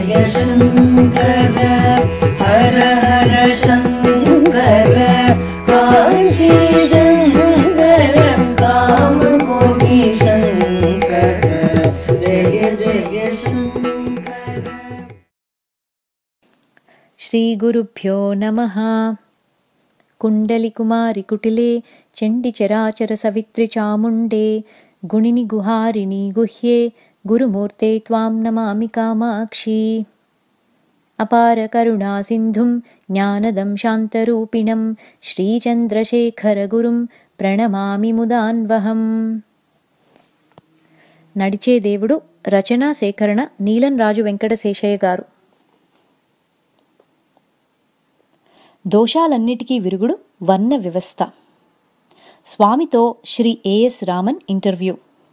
जय शङ्कर हर हर शङ्कर काञ्ची शङ्कर कामकोटि शङ्कर जय जय शङ्कर श्रीगुरुभ्यो नमः कुण्डलिकुमारि कुटिले चण्डिचराचरसवित्रिचामुण्डे गुणिनि गुहारिणि गुह्ये गुरुमूर्ते त्वां नमामि कामाक्षी अपारकरुणासिन्धुं ज्ञानदं शान्तरूपिणं श्रीचन्द्रशेखरगुरुं ప్రణమామి ముదాన్వహం నడిచే దేవుడు రచనా సేకరణ నీలం రాజు వెంకటశేషయ్య గారు దోషాలన్నిటికీ విరుగుడు వర్ణ వ్యవస్థ స్వామితో శ్రీ ఏఎస్ రామన్ ఇంటర్వ్యూ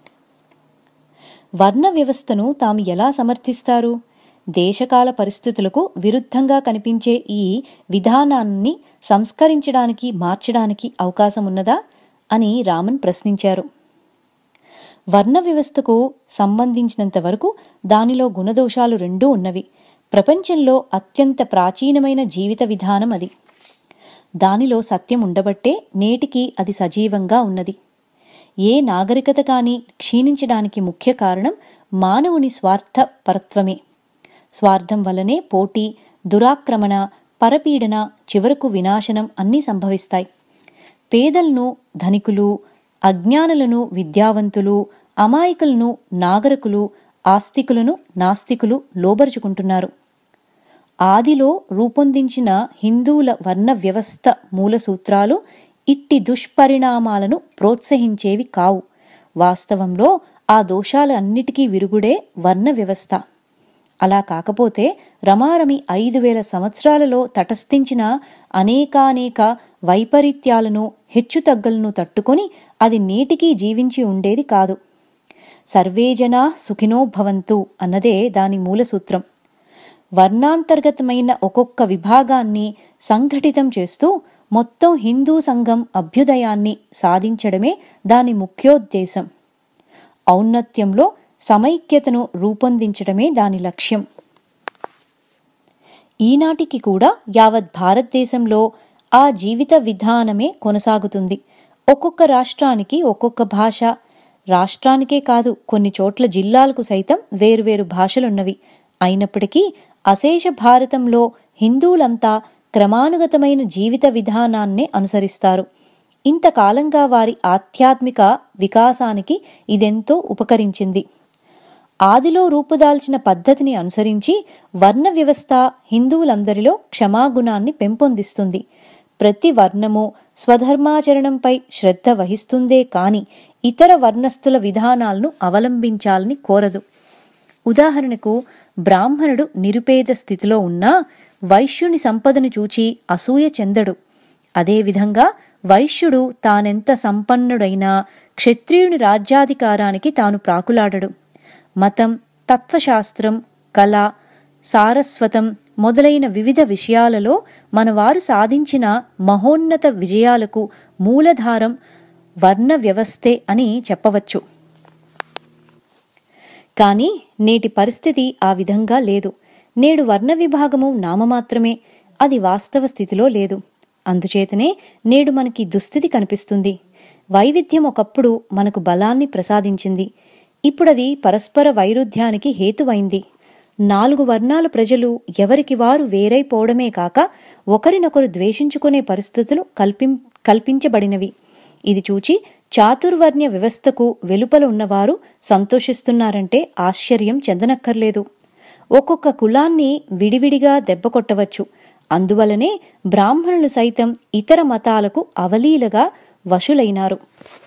వర్ణ వ్యవస్థను తాము ఎలా సమర్థిస్తారు దేశకాల పరిస్థితులకు విరుద్ధంగా కనిపించే ఈ విధానాన్ని సంస్కరించడానికి మార్చడానికి అవకాశం ఉన్నదా అని రామన్ ప్రశ్నించారు వర్ణ వ్యవస్థకు సంబంధించినంత వరకు దానిలో గుణదోషాలు రెండూ ఉన్నవి ప్రపంచంలో అత్యంత ప్రాచీనమైన జీవిత విధానం అది దానిలో సత్యం ఉండబట్టే నేటికి అది సజీవంగా ఉన్నది ఏ నాగరికత కానీ క్షీణించడానికి ముఖ్య కారణం మానవుని స్వార్థ పరత్వమే స్వార్థం వల్లనే పోటీ దురాక్రమణ పరపీడన చివరకు వినాశనం అన్నీ సంభవిస్తాయి పేదలను ధనికులు అజ్ఞానులను విద్యావంతులు అమాయకులను నాగరికులు ఆస్తికులను నాస్తికులు లోబరుచుకుంటున్నారు ఆదిలో రూపొందించిన హిందువుల వర్ణ వ్యవస్థ మూల సూత్రాలు ఇట్టి దుష్పరిణామాలను ప్రోత్సహించేవి కావు వాస్తవంలో ఆ దోషాల అన్నిటికీ విరుగుడే వర్ణ వ్యవస్థ అలా కాకపోతే రమారమి ఐదు వేల సంవత్సరాలలో తటస్థించిన అనేకానేక వైపరీత్యాలను హెచ్చుతగ్గలను తట్టుకొని అది నేటికీ జీవించి ఉండేది కాదు సర్వే జనా సుఖినో భవంతు అన్నదే దాని మూల సూత్రం వర్ణాంతర్గతమైన ఒక్కొక్క విభాగాన్ని సంఘటితం చేస్తూ మొత్తం హిందూ సంఘం అభ్యుదయాన్ని సాధించడమే దాని ముఖ్యోద్దేశం ఔన్నత్యంలో సమైక్యతను రూపొందించడమే దాని లక్ష్యం ఈనాటికి కూడా యావత్ భారతదేశంలో ఆ జీవిత విధానమే కొనసాగుతుంది ఒక్కొక్క రాష్ట్రానికి ఒక్కొక్క భాష రాష్ట్రానికే కాదు కొన్ని చోట్ల జిల్లాలకు సైతం వేరువేరు భాషలున్నవి అయినప్పటికీ అశేష భారతంలో హిందువులంతా క్రమానుగతమైన జీవిత విధానాన్నే అనుసరిస్తారు ఇంతకాలంగా వారి ఆధ్యాత్మిక వికాసానికి ఇదెంతో ఉపకరించింది ఆదిలో రూపుదాల్చిన పద్ధతిని అనుసరించి వర్ణ వ్యవస్థ హిందువులందరిలో క్షమాగుణాన్ని పెంపొందిస్తుంది ప్రతి వర్ణము స్వధర్మాచరణంపై శ్రద్ధ వహిస్తుందే కాని ఇతర వర్ణస్థుల విధానాలను అవలంబించాలని కోరదు ఉదాహరణకు బ్రాహ్మణుడు నిరుపేద స్థితిలో ఉన్నా వైశ్యుని సంపదను చూచి అసూయ చెందడు అదేవిధంగా వైశ్యుడు తానెంత సంపన్నుడైనా క్షత్రియుని రాజ్యాధికారానికి తాను ప్రాకులాడడు మతం తత్వశాస్త్రం కళ సారస్వతం మొదలైన వివిధ విషయాలలో మనవారు సాధించిన మహోన్నత విజయాలకు మూలధారం వర్ణ వ్యవస్థే అని చెప్పవచ్చు కానీ నేటి పరిస్థితి ఆ విధంగా లేదు నేడు వర్ణ విభాగము నామమాత్రమే అది వాస్తవ స్థితిలో లేదు అందుచేతనే నేడు మనకి దుస్థితి కనిపిస్తుంది వైవిధ్యం ఒకప్పుడు మనకు బలాన్ని ప్రసాదించింది ఇప్పుడది పరస్పర వైరుధ్యానికి హేతువైంది నాలుగు వర్ణాల ప్రజలు ఎవరికి వారు వేరైపోవడమే కాక ఒకరినొకరు ద్వేషించుకునే పరిస్థితులు కల్పిం కల్పించబడినవి ఇది చూచి చాతుర్వర్ణ్య వ్యవస్థకు వెలుపల ఉన్నవారు సంతోషిస్తున్నారంటే ఆశ్చర్యం చెందనక్కర్లేదు ఒక్కొక్క కులాన్ని విడివిడిగా దెబ్బకొట్టవచ్చు అందువలనే బ్రాహ్మణులు సైతం ఇతర మతాలకు అవలీలగా వశులైనారు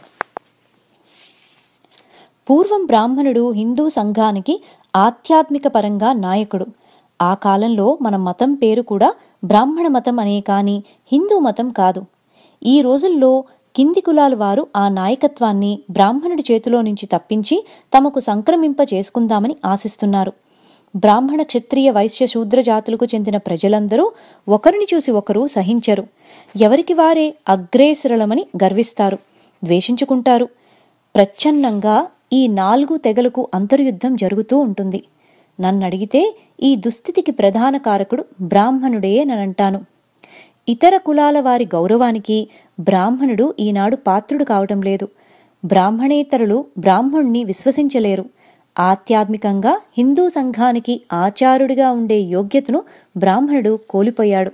పూర్వం బ్రాహ్మణుడు హిందూ సంఘానికి ఆధ్యాత్మిక పరంగా నాయకుడు ఆ కాలంలో మన మతం పేరు కూడా బ్రాహ్మణ మతం అనే కాని హిందూ మతం కాదు ఈ రోజుల్లో కింది కులాల వారు ఆ నాయకత్వాన్ని బ్రాహ్మణుడి చేతిలో నుంచి తప్పించి తమకు సంక్రమింప చేసుకుందామని ఆశిస్తున్నారు బ్రాహ్మణ క్షత్రియ వైశ్య శూద్ర జాతులకు చెందిన ప్రజలందరూ ఒకరిని చూసి ఒకరు సహించరు ఎవరికి వారే అగ్రేసరళమని గర్విస్తారు ద్వేషించుకుంటారు ప్రచ్ఛన్నంగా ఈ నాలుగు తెగలకు అంతర్యుద్ధం జరుగుతూ ఉంటుంది నన్నడిగితే ఈ దుస్థితికి ప్రధాన కారకుడు బ్రాహ్మణుడే ననంటాను ఇతర కులాల వారి గౌరవానికి బ్రాహ్మణుడు ఈనాడు పాత్రుడు కావటం లేదు బ్రాహ్మణేతరులు బ్రాహ్మణ్ణి విశ్వసించలేరు ఆధ్యాత్మికంగా హిందూ సంఘానికి ఆచారుడిగా ఉండే యోగ్యతను బ్రాహ్మణుడు కోల్పోయాడు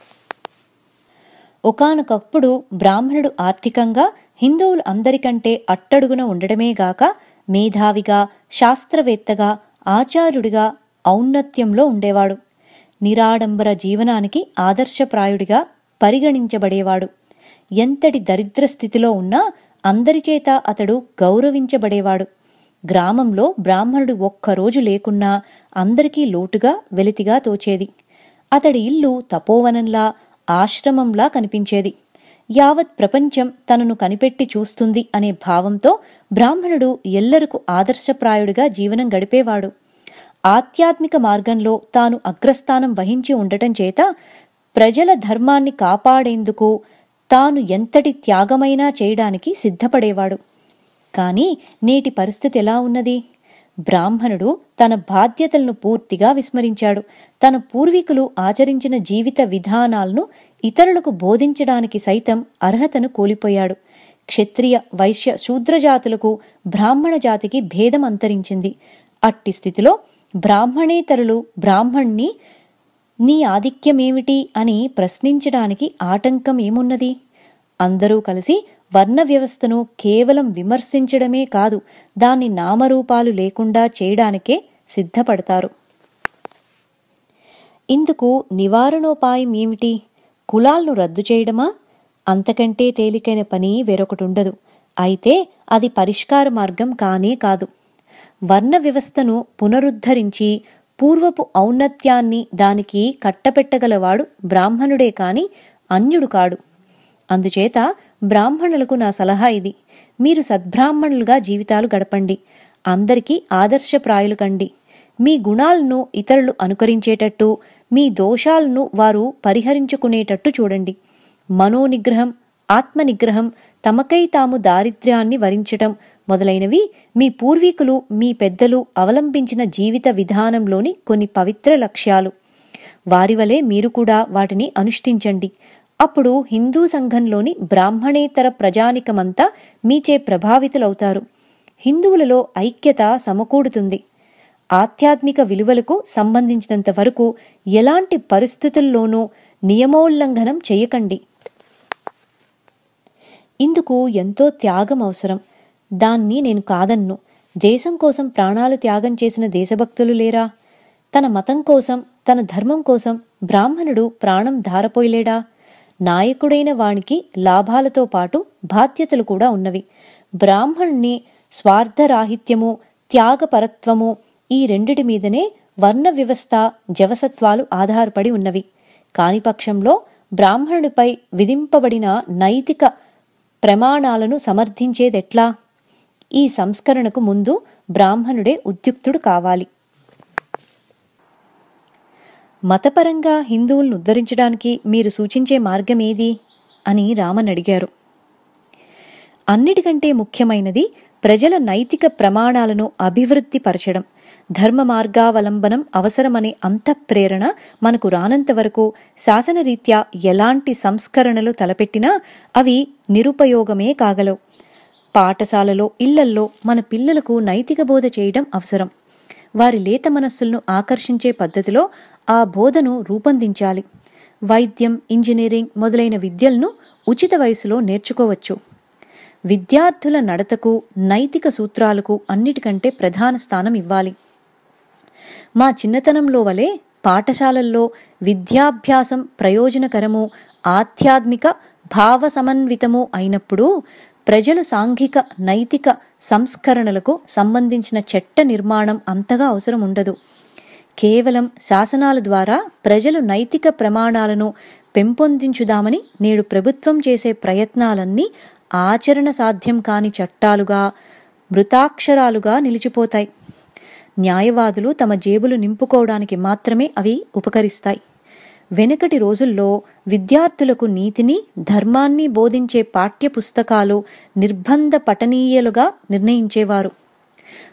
ఒకానొకప్పుడు బ్రాహ్మణుడు ఆర్థికంగా హిందువులు అందరికంటే అట్టడుగున ఉండడమే గాక మేధావిగా శాస్త్రవేత్తగా ఆచార్యుడిగా ఔన్నత్యంలో ఉండేవాడు నిరాడంబర జీవనానికి ఆదర్శప్రాయుడిగా పరిగణించబడేవాడు ఎంతటి దరిద్ర స్థితిలో ఉన్నా అందరిచేత అతడు గౌరవించబడేవాడు గ్రామంలో బ్రాహ్మణుడు ఒక్కరోజు లేకున్నా అందరికీ లోటుగా వెలితిగా తోచేది అతడి ఇల్లు తపోవనంలా ఆశ్రమంలా కనిపించేది యావత్ ప్రపంచం తనను కనిపెట్టి చూస్తుంది అనే భావంతో బ్రాహ్మణుడు ఎల్లరకు ఆదర్శప్రాయుడిగా జీవనం గడిపేవాడు ఆధ్యాత్మిక మార్గంలో తాను అగ్రస్థానం వహించి ఉండటం చేత ప్రజల ధర్మాన్ని కాపాడేందుకు తాను ఎంతటి త్యాగమైనా చేయడానికి సిద్ధపడేవాడు కాని నేటి పరిస్థితి ఎలా ఉన్నది బ్రాహ్మణుడు తన బాధ్యతలను పూర్తిగా విస్మరించాడు తన పూర్వీకులు ఆచరించిన జీవిత విధానాలను ఇతరులకు బోధించడానికి సైతం అర్హతను కోల్పోయాడు క్షత్రియ వైశ్య శూద్రజాతులకు బ్రాహ్మణ జాతికి భేదం అంతరించింది అట్టి స్థితిలో బ్రాహ్మణేతరులు బ్రాహ్మణ్ణి నీ ఆధిక్యమేమిటి అని ప్రశ్నించడానికి ఆటంకం ఏమున్నది అందరూ కలిసి వర్ణ వ్యవస్థను కేవలం విమర్శించడమే కాదు దాన్ని నామరూపాలు లేకుండా చేయడానికే సిద్ధపడతారు ఇందుకు నివారణోపాయం ఏమిటి కులాలను రద్దు చేయడమా అంతకంటే తేలికైన పని వేరొకటుండదు అయితే అది పరిష్కార మార్గం కానే కాదు వర్ణ వ్యవస్థను పునరుద్ధరించి పూర్వపు ఔన్నత్యాన్ని దానికి కట్టపెట్టగలవాడు బ్రాహ్మణుడే కాని అన్యుడు కాడు అందుచేత బ్రాహ్మణులకు నా సలహా ఇది మీరు సద్బ్రాహ్మణులుగా జీవితాలు గడపండి అందరికీ ఆదర్శప్రాయులు కండి మీ గుణాలను ఇతరులు అనుకరించేటట్టు మీ దోషాలను వారు పరిహరించుకునేటట్టు చూడండి మనోనిగ్రహం ఆత్మనిగ్రహం తమకై తాము దారిద్ర్యాన్ని వరించటం మొదలైనవి మీ పూర్వీకులు మీ పెద్దలు అవలంబించిన జీవిత విధానంలోని కొన్ని పవిత్ర లక్ష్యాలు వారి వలె మీరు కూడా వాటిని అనుష్ఠించండి అప్పుడు హిందూ సంఘంలోని బ్రాహ్మణేతర ప్రజానికమంతా మీచే ప్రభావితులవుతారు హిందువులలో ఐక్యత సమకూడుతుంది ఆధ్యాత్మిక విలువలకు సంబంధించినంత వరకు ఎలాంటి పరిస్థితుల్లోనూ నియమోల్లంఘనం చేయకండి ఇందుకు ఎంతో త్యాగం అవసరం దాన్ని నేను కాదన్ను దేశం కోసం ప్రాణాలు త్యాగం చేసిన దేశభక్తులు లేరా తన మతం కోసం తన ధర్మం కోసం బ్రాహ్మణుడు ప్రాణం ధారపోయలేడా నాయకుడైన వానికి లాభాలతో పాటు బాధ్యతలు కూడా ఉన్నవి బ్రాహ్మణుని స్వార్థరాహిత్యము త్యాగపరత్వము ఈ రెండిటి మీదనే వర్ణ వ్యవస్థ జవసత్వాలు ఆధారపడి ఉన్నవి కాని పక్షంలో బ్రాహ్మణుడిపై విధింపబడిన నైతిక ప్రమాణాలను సమర్థించేదెట్లా ఈ సంస్కరణకు ముందు బ్రాహ్మణుడే ఉద్యుక్తుడు కావాలి మతపరంగా హిందువులను ఉద్ధరించడానికి మీరు సూచించే మార్గం ఏది అని రామన్ అడిగారు అన్నిటికంటే ముఖ్యమైనది ప్రజల నైతిక ప్రమాణాలను అభివృద్ధి పరచడం ధర్మ మార్గావలంబనం అవసరమనే అంతఃప్రేరణ మనకు రానంత వరకు శాసనరీత్యా ఎలాంటి సంస్కరణలు తలపెట్టినా అవి నిరుపయోగమే కాగలవు పాఠశాలలో ఇళ్లల్లో మన పిల్లలకు నైతిక బోధ చేయడం అవసరం వారి లేత మనస్సులను ఆకర్షించే పద్ధతిలో ఆ బోధను రూపొందించాలి వైద్యం ఇంజనీరింగ్ మొదలైన విద్యలను ఉచిత వయసులో నేర్చుకోవచ్చు విద్యార్థుల నడతకు నైతిక సూత్రాలకు అన్నిటికంటే ప్రధాన స్థానం ఇవ్వాలి మా చిన్నతనంలో వలె పాఠశాలల్లో విద్యాభ్యాసం ప్రయోజనకరము ఆధ్యాత్మిక భావ సమన్వితము అయినప్పుడు ప్రజల సాంఘిక నైతిక సంస్కరణలకు సంబంధించిన చట్ట నిర్మాణం అంతగా అవసరం ఉండదు కేవలం శాసనాల ద్వారా ప్రజలు నైతిక ప్రమాణాలను పెంపొందించుదామని నేడు ప్రభుత్వం చేసే ప్రయత్నాలన్నీ ఆచరణ సాధ్యం కాని చట్టాలుగా మృతాక్షరాలుగా నిలిచిపోతాయి న్యాయవాదులు తమ జేబులు నింపుకోవడానికి మాత్రమే అవి ఉపకరిస్తాయి వెనుకటి రోజుల్లో విద్యార్థులకు నీతిని ధర్మాన్ని బోధించే పాఠ్య పుస్తకాలు నిర్బంధ పఠనీయులుగా నిర్ణయించేవారు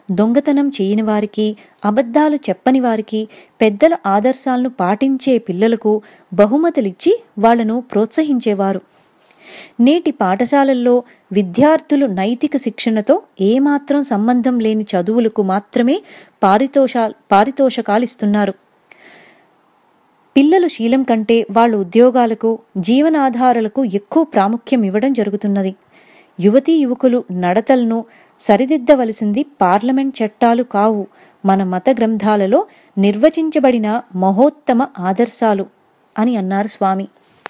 దొంగతనం చేయని వారికి అబద్ధాలు చెప్పని వారికి పెద్దల ఆదర్శాలను పాటించే పిల్లలకు బహుమతులిచ్చి వాళ్లను ప్రోత్సహించేవారు నేటి పాఠశాలల్లో విద్యార్థులు నైతిక శిక్షణతో ఏమాత్రం సంబంధం లేని చదువులకు మాత్రమే పారితోషా పారితోషకాలిస్తున్నారు పిల్లలు శీలం కంటే వాళ్ళ ఉద్యోగాలకు జీవనాధారాలకు ఎక్కువ ప్రాముఖ్యం ఇవ్వడం జరుగుతున్నది యువతీ యువకులు నడతలను సరిదిద్దవలసింది పార్లమెంట్ చట్టాలు కావు మన మత గ్రంథాలలో నిర్వచించబడిన మహోత్తమ ఆదర్శాలు అని అన్నారు స్వామి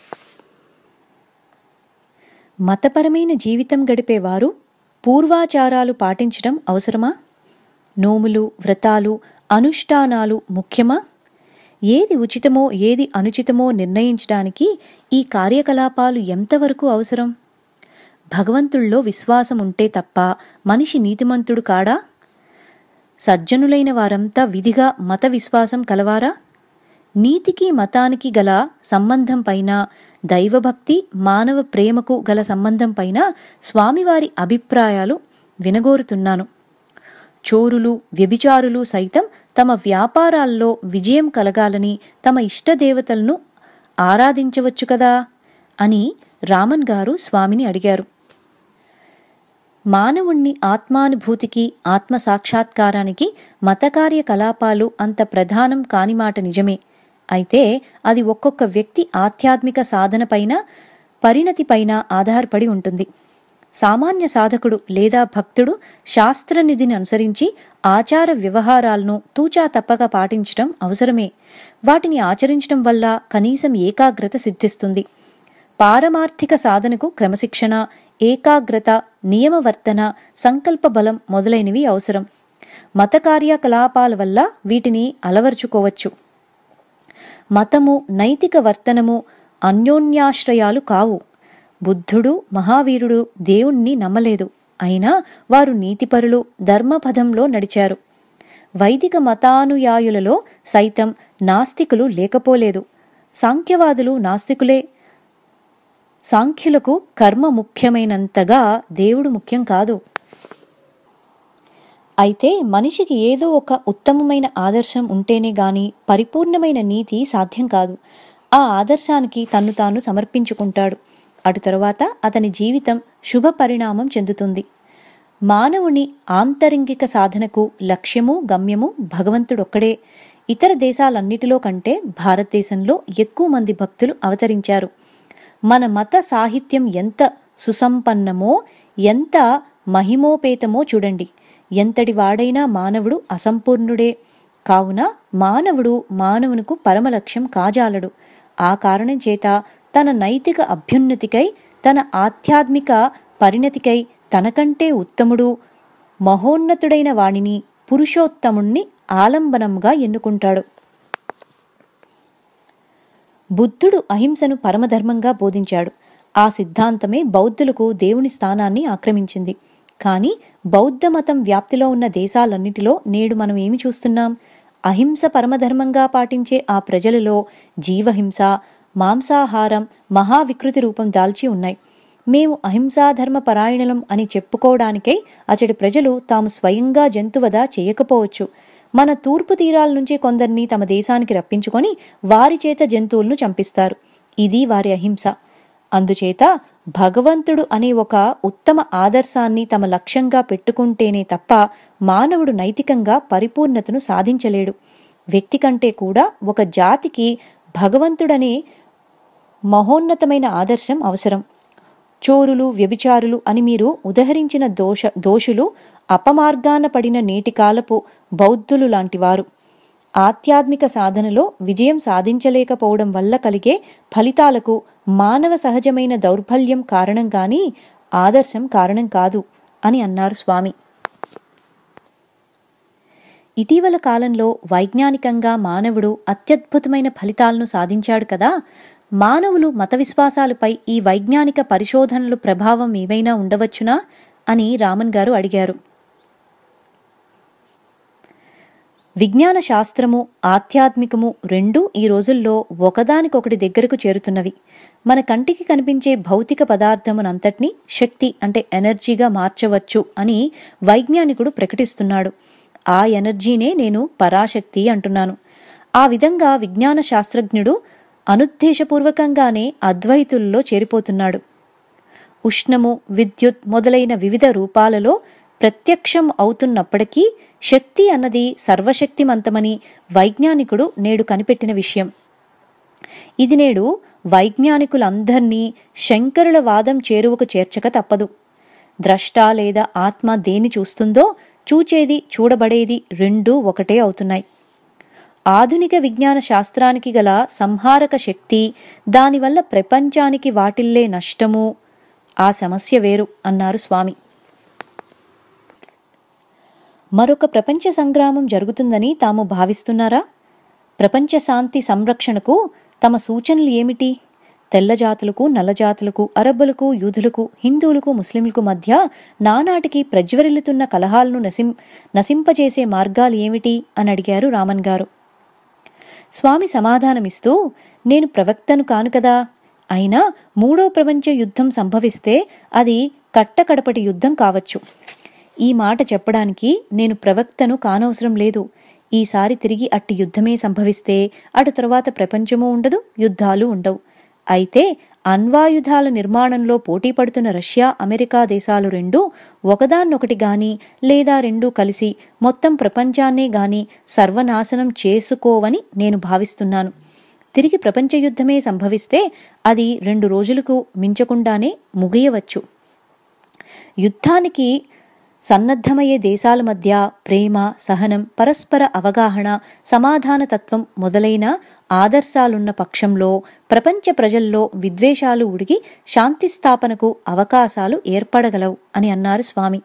మతపరమైన జీవితం గడిపేవారు పూర్వాచారాలు పాటించడం అవసరమా నోములు వ్రతాలు అనుష్ఠానాలు ముఖ్యమా ఏది ఉచితమో ఏది అనుచితమో నిర్ణయించడానికి ఈ కార్యకలాపాలు ఎంతవరకు అవసరం భగవంతుల్లో విశ్వాసం ఉంటే తప్ప మనిషి నీతిమంతుడు కాడా సజ్జనులైన వారంతా విధిగా మత విశ్వాసం కలవారా నీతికి మతానికి గల సంబంధం పైన దైవభక్తి మానవ ప్రేమకు గల సంబంధం పైన స్వామివారి అభిప్రాయాలు వినగోరుతున్నాను చోరులు వ్యభిచారులు సైతం తమ వ్యాపారాల్లో విజయం కలగాలని తమ ఇష్టదేవతలను ఆరాధించవచ్చు కదా అని రామన్ గారు స్వామిని అడిగారు మానవుణ్ణి ఆత్మానుభూతికి ఆత్మ సాక్షాత్కారానికి మత కార్యకలాపాలు అంత ప్రధానం కాని మాట నిజమే అయితే అది ఒక్కొక్క వ్యక్తి ఆధ్యాత్మిక సాధనపైన పరిణతిపైన ఆధారపడి ఉంటుంది సామాన్య సాధకుడు లేదా భక్తుడు శాస్త్రనిధిని అనుసరించి ఆచార వ్యవహారాలను తూచా తప్పక పాటించటం అవసరమే వాటిని ఆచరించడం వల్ల కనీసం ఏకాగ్రత సిద్ధిస్తుంది పారమార్థిక సాధనకు క్రమశిక్షణ ఏకాగ్రత నియమవర్తన సంకల్ప బలం మొదలైనవి అవసరం మత కార్యకలాపాల వల్ల వీటిని అలవర్చుకోవచ్చు మతము నైతిక వర్తనము అన్యోన్యాశ్రయాలు కావు బుద్ధుడు మహావీరుడు దేవుణ్ణి నమ్మలేదు అయినా వారు నీతిపరులు ధర్మపథంలో నడిచారు వైదిక మతానుయాయులలో సైతం నాస్తికులు లేకపోలేదు సాంఖ్యవాదులు నాస్తికులే సాంఖ్యులకు కర్మ ముఖ్యమైనంతగా దేవుడు ముఖ్యం కాదు అయితే మనిషికి ఏదో ఒక ఉత్తమమైన ఆదర్శం ఉంటేనే గాని పరిపూర్ణమైన నీతి సాధ్యం కాదు ఆ ఆదర్శానికి తన్ను తాను సమర్పించుకుంటాడు అటు తరువాత అతని జీవితం శుభ పరిణామం చెందుతుంది మానవుని ఆంతరింగిక సాధనకు లక్ష్యము గమ్యము భగవంతుడొక్కడే ఇతర దేశాలన్నిటిలో కంటే భారతదేశంలో ఎక్కువ మంది భక్తులు అవతరించారు మన మత సాహిత్యం ఎంత సుసంపన్నమో ఎంత మహిమోపేతమో చూడండి ఎంతటి వాడైనా మానవుడు అసంపూర్ణుడే కావున మానవుడు మానవునకు పరమలక్ష్యం కాజాలడు ఆ కారణం చేత తన నైతిక అభ్యున్నతికై తన ఆధ్యాత్మిక పరిణతికై తనకంటే ఉత్తముడు మహోన్నతుడైన వాణిని పురుషోత్తముణ్ణి ఆలంబనంగా ఎన్నుకుంటాడు బుద్ధుడు అహింసను పరమధర్మంగా బోధించాడు ఆ సిద్ధాంతమే బౌద్ధులకు దేవుని స్థానాన్ని ఆక్రమించింది కానీ బౌద్ధ మతం వ్యాప్తిలో ఉన్న దేశాలన్నిటిలో నేడు మనం ఏమి చూస్తున్నాం అహింస పరమధర్మంగా పాటించే ఆ ప్రజలలో జీవహింస మాంసాహారం మహావికృతి రూపం దాల్చి ఉన్నాయి మేము అహింసాధర్మ పరాయణలం అని చెప్పుకోవడానికై అచడి ప్రజలు తాము స్వయంగా జంతువద చేయకపోవచ్చు మన తూర్పు తీరాల నుంచి కొందరిని తమ దేశానికి రప్పించుకొని వారి చేత జంతువులను చంపిస్తారు ఇది వారి అహింస అందుచేత భగవంతుడు అనే ఒక ఉత్తమ ఆదర్శాన్ని తమ లక్ష్యంగా పెట్టుకుంటేనే తప్ప మానవుడు నైతికంగా పరిపూర్ణతను సాధించలేడు వ్యక్తి కంటే కూడా ఒక జాతికి భగవంతుడనే మహోన్నతమైన ఆదర్శం అవసరం చోరులు వ్యభిచారులు అని మీరు ఉదహరించిన దోష దోషులు అపమార్గాన పడిన నేటి కాలపు బౌద్ధులు లాంటివారు ఆధ్యాత్మిక సాధనలో విజయం సాధించలేకపోవడం వల్ల కలిగే ఫలితాలకు మానవ సహజమైన దౌర్బల్యం కారణం కానీ ఆదర్శం కారణం కాదు అని అన్నారు స్వామి ఇటీవల కాలంలో వైజ్ఞానికంగా మానవుడు అత్యద్భుతమైన ఫలితాలను సాధించాడు కదా మానవులు మత విశ్వాసాలపై ఈ వైజ్ఞానిక పరిశోధనలు ప్రభావం ఏవైనా ఉండవచ్చునా అని రామన్ గారు అడిగారు విజ్ఞాన శాస్త్రము ఆధ్యాత్మికము రెండూ ఈ రోజుల్లో ఒకదానికొకటి దగ్గరకు చేరుతున్నవి మన కంటికి కనిపించే భౌతిక పదార్థమునంతటినీ శక్తి అంటే ఎనర్జీగా మార్చవచ్చు అని వైజ్ఞానికుడు ప్రకటిస్తున్నాడు ఆ ఎనర్జీనే నేను పరాశక్తి అంటున్నాను ఆ విధంగా విజ్ఞాన శాస్త్రజ్ఞుడు అనుద్దేశపూర్వకంగానే అద్వైతుల్లో చేరిపోతున్నాడు ఉష్ణము విద్యుత్ మొదలైన వివిధ రూపాలలో ప్రత్యక్షం అవుతున్నప్పటికీ శక్తి అన్నది సర్వశక్తిమంతమని వైజ్ఞానికుడు నేడు కనిపెట్టిన విషయం ఇది నేడు వైజ్ఞానికులందర్నీ శంకరుల వాదం చేరువకు చేర్చక తప్పదు ద్రష్ట లేదా ఆత్మ దేని చూస్తుందో చూచేది చూడబడేది రెండూ ఒకటే అవుతున్నాయి ఆధునిక విజ్ఞాన శాస్త్రానికి గల సంహారక శక్తి దానివల్ల ప్రపంచానికి వాటిల్లే నష్టము ఆ సమస్య వేరు అన్నారు స్వామి మరొక ప్రపంచ సంగ్రామం జరుగుతుందని తాము భావిస్తున్నారా ప్రపంచ శాంతి సంరక్షణకు తమ సూచనలు ఏమిటి తెల్ల జాతులకు నల్ల జాతులకు అరబ్బులకు యూదులకు హిందువులకు ముస్లింలకు మధ్య నానాటికి ప్రజ్వరిల్లుతున్న కలహాలను నసిం నశింపజేసే మార్గాలు ఏమిటి అని అడిగారు రామన్ గారు స్వామి సమాధానమిస్తూ నేను ప్రవక్తను కాను కదా అయినా మూడో ప్రపంచ యుద్ధం సంభవిస్తే అది కట్టకడపటి యుద్ధం కావచ్చు ఈ మాట చెప్పడానికి నేను ప్రవక్తను కానవసరం లేదు ఈసారి తిరిగి అట్టి యుద్ధమే సంభవిస్తే అటు తరువాత ప్రపంచము ఉండదు యుద్ధాలు ఉండవు అయితే అణ్వాయుధాల నిర్మాణంలో పోటీ పడుతున్న రష్యా అమెరికా దేశాలు రెండూ ఒకదాన్నొకటి గాని లేదా రెండూ కలిసి మొత్తం ప్రపంచాన్నే గాని సర్వనాశనం చేసుకోవని నేను భావిస్తున్నాను తిరిగి ప్రపంచ యుద్ధమే సంభవిస్తే అది రెండు రోజులకు మించకుండానే ముగియవచ్చు యుద్ధానికి సన్నద్ధమయ్యే దేశాల మధ్య ప్రేమ సహనం పరస్పర అవగాహన సమాధానతత్వం మొదలైన ఆదర్శాలున్న పక్షంలో ప్రపంచ ప్రజల్లో విద్వేషాలు ఉడిగి శాంతి స్థాపనకు అవకాశాలు ఏర్పడగలవు అని అన్నారు స్వామి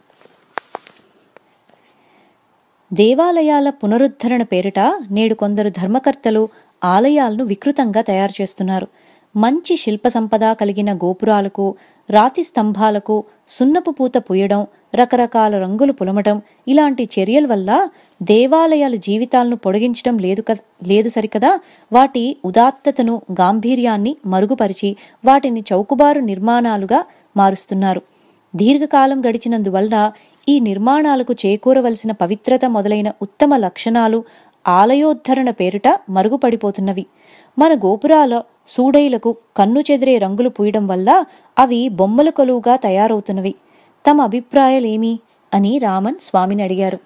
దేవాలయాల పునరుద్ధరణ పేరిట నేడు కొందరు ధర్మకర్తలు ఆలయాలను వికృతంగా తయారు చేస్తున్నారు మంచి శిల్ప సంపద కలిగిన గోపురాలకు రాతి స్తంభాలకు సున్నపు పూత పూయడం రకరకాల రంగులు పులమటం ఇలాంటి చర్యల వల్ల దేవాలయాల జీవితాలను పొడిగించడం లేదు క- లేదు సరికదా వాటి ఉదాత్తతను గాంభీర్యాన్ని మరుగుపరిచి వాటిని చౌకబారు నిర్మాణాలుగా మారుస్తున్నారు దీర్ఘకాలం గడిచినందువల్ల ఈ నిర్మాణాలకు చేకూరవలసిన పవిత్రత మొదలైన ఉత్తమ లక్షణాలు ఆలయోద్ధరణ పేరిట మరుగుపడిపోతున్నవి మన గోపురాల సూడైలకు కన్ను చెదిరే రంగులు పూయడం వల్ల అవి బొమ్మల కొలువుగా తయారవుతున్నవి తమ అభిప్రాయాలేమి అని రామన్ స్వామిని అడిగారు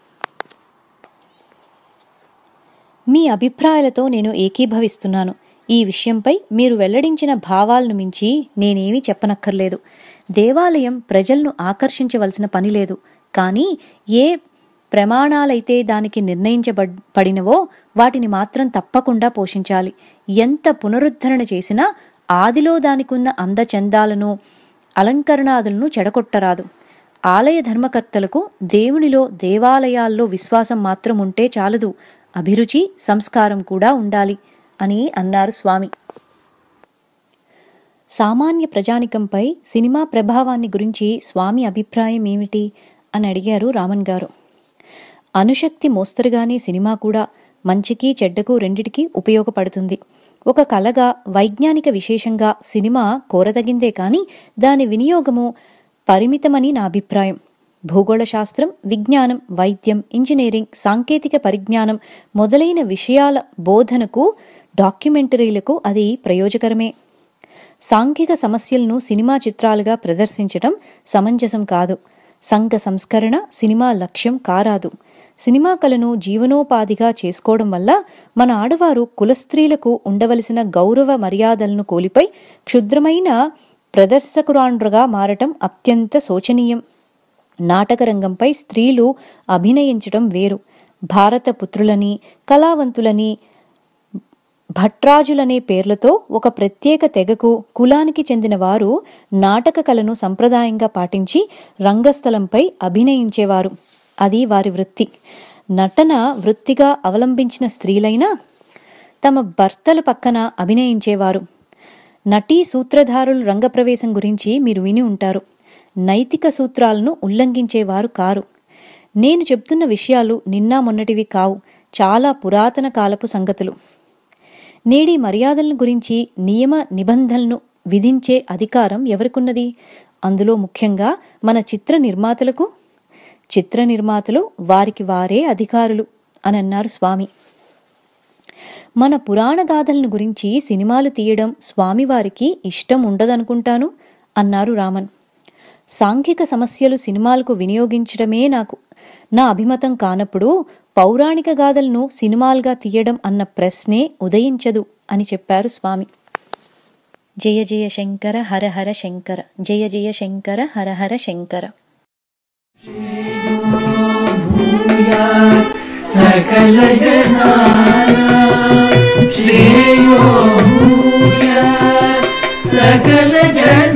మీ అభిప్రాయాలతో నేను ఏకీభవిస్తున్నాను ఈ విషయంపై మీరు వెల్లడించిన భావాలను మించి నేనేమీ చెప్పనక్కర్లేదు దేవాలయం ప్రజలను ఆకర్షించవలసిన పని లేదు కానీ ఏ ప్రమాణాలైతే దానికి నిర్ణయించబడినవో వాటిని మాత్రం తప్పకుండా పోషించాలి ఎంత పునరుద్ధరణ చేసినా ఆదిలో దానికున్న అందచందాలను అలంకరణాదులను చెడగొట్టరాదు ఆలయ ధర్మకర్తలకు దేవునిలో దేవాలయాల్లో విశ్వాసం మాత్రం ఉంటే చాలదు అభిరుచి సంస్కారం కూడా ఉండాలి అని అన్నారు స్వామి సామాన్య ప్రజానికంపై సినిమా ప్రభావాన్ని గురించి స్వామి అభిప్రాయం ఏమిటి అని అడిగారు రామన్ గారు అనుశక్తి మోస్తరుగానే సినిమా కూడా మంచికి చెడ్డకు రెండిటికి ఉపయోగపడుతుంది ఒక కళగా వైజ్ఞానిక విశేషంగా సినిమా కోరదగిందే కానీ దాని వినియోగము పరిమితమని నా అభిప్రాయం భూగోళ శాస్త్రం విజ్ఞానం వైద్యం ఇంజనీరింగ్ సాంకేతిక పరిజ్ఞానం మొదలైన విషయాల బోధనకు డాక్యుమెంటరీలకు అది ప్రయోజకరమే సాంఘిక సమస్యలను సినిమా చిత్రాలుగా ప్రదర్శించటం సమంజసం కాదు సంఘ సంస్కరణ సినిమా లక్ష్యం కారాదు సినిమా కళను జీవనోపాధిగా చేసుకోవడం వల్ల మన ఆడవారు కులస్త్రీలకు ఉండవలసిన గౌరవ మర్యాదలను కోల్పోయి క్షుద్రమైన ప్రదర్శకురాండ్రుగా మారటం అత్యంత శోచనీయం నాటక రంగంపై స్త్రీలు అభినయించటం వేరు భారత పుత్రులని కళావంతులని భట్రాజులనే పేర్లతో ఒక ప్రత్యేక తెగకు కులానికి చెందిన వారు నాటక కళను సంప్రదాయంగా పాటించి రంగస్థలంపై అభినయించేవారు అది వారి వృత్తి నటన వృత్తిగా అవలంబించిన స్త్రీలైనా తమ భర్తల పక్కన అభినయించేవారు నటీ సూత్రధారులు రంగప్రవేశం గురించి మీరు విని ఉంటారు నైతిక సూత్రాలను ఉల్లంఘించేవారు కారు నేను చెప్తున్న విషయాలు నిన్న మొన్నటివి కావు చాలా పురాతన కాలపు సంగతులు నేడి మర్యాదలను గురించి నియమ నిబంధనలను విధించే అధికారం ఎవరికున్నది అందులో ముఖ్యంగా మన చిత్ర నిర్మాతలకు చిత్ర నిర్మాతలు వారికి వారే అధికారులు అని అన్నారు స్వామి మన పురాణ గాథలను గురించి సినిమాలు తీయడం స్వామివారికి ఇష్టం ఉండదనుకుంటాను అన్నారు రామన్ సాంఘిక సమస్యలు సినిమాలకు వినియోగించడమే నాకు నా అభిమతం కానప్పుడు పౌరాణిక గాథలను సినిమాలుగా తీయడం అన్న ప్రశ్నే ఉదయించదు అని చెప్పారు స్వామి జయ జయ శంకర హర హర శంకర జయ జయ శంకర హర హర శంకర सकल जनाना श्रेयो भूयात् सकल जन